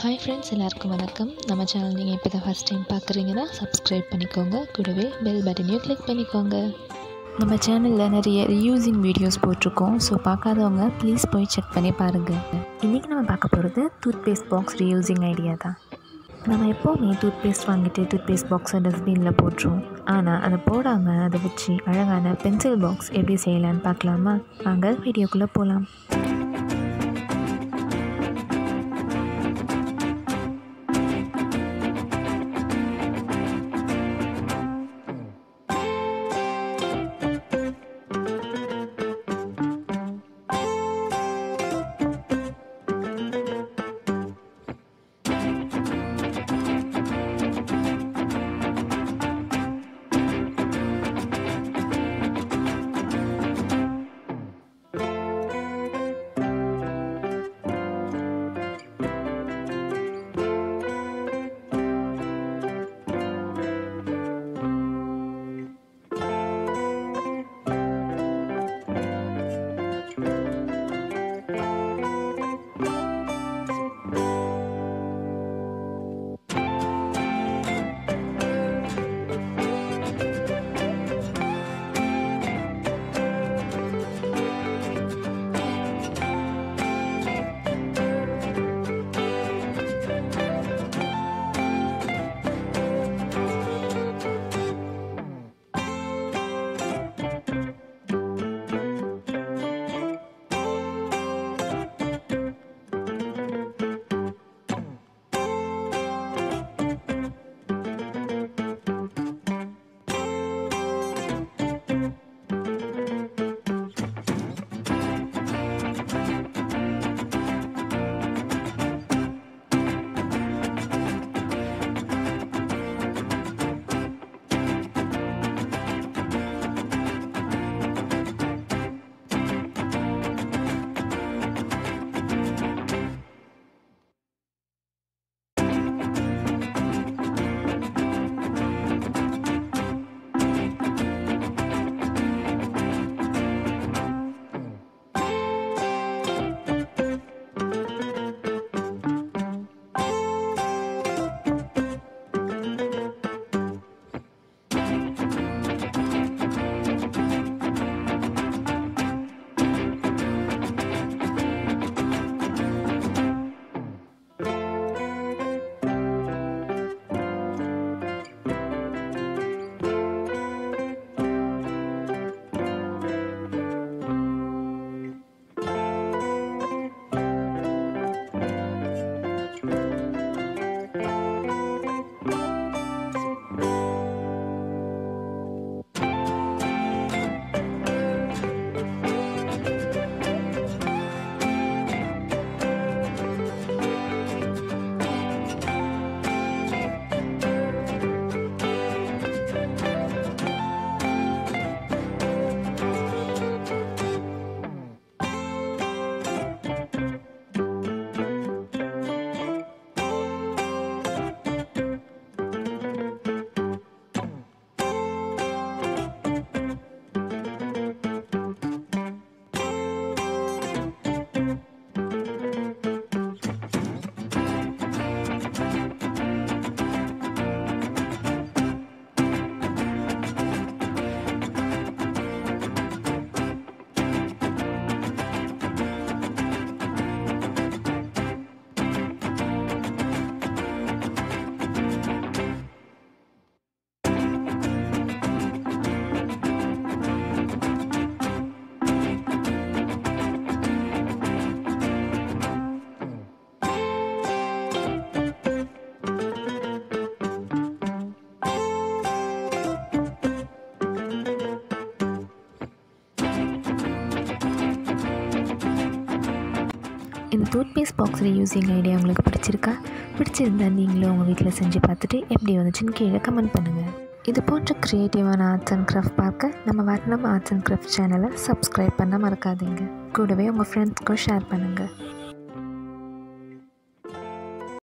hi friends எல்லாருக்கும் வணக்கம் நம்ம சேனல் நீங்கள் இப்போ தான் ஃபஸ்ட் டைம் பார்க்குறீங்கன்னா சப்ஸ்கிரைப் பண்ணிக்கோங்க கூடவே பெல் பட்டனையும் கிளிக் பண்ணிக்கோங்க நம்ம சேனலில் நிறைய ரியூசிங் வீடியோஸ் போட்டிருக்கோம் ஸோ பார்க்காதவங்க ப்ளீஸ் போய் செக் பண்ணி பாருங்கள் இன்றைக்கி நம்ம பார்க்க போகிறது toothpaste box reusing idea தான் நம்ம எப்போவுமே டூத் பேஸ்ட் வாங்கிட்டு டூத் பேஸ்ட் பாக்ஸை டஸ்ட்பினில் போட்டுருவோம் ஆனால் அதை போடாமல் அதை வச்சு அழகான பென்சில் பாக்ஸ் எப்படி செய்யலான்னு பார்க்கலாமா வாங்க வீடியோக்குள்ளே போகலாம் இந்த toothpaste box reusing idea உங்களுக்கு பிடிச்சிருக்கா பிடிச்சிருந்தா நீங்களும் உங்கள் வீட்டில் செஞ்சு பார்த்துட்டு எப்படி வந்துச்சுன்னு கீழே கமெண்ட் பண்ணுங்கள் இது போன்ற க்ரியேட்டிவான ஆர்ட்ஸ் அண்ட் கிராஃப்ட் பார்க்க நம்ம வர்ணம் ஆர்ட்ஸ் அண்ட் கிராஃப்ட் சேனலை சப்ஸ்கிரைப் பண்ண மறக்காதீங்க கூடவே உங்கள் ஃப்ரெண்ட்ஸ்க்கும் ஷேர் பண்ணுங்கள்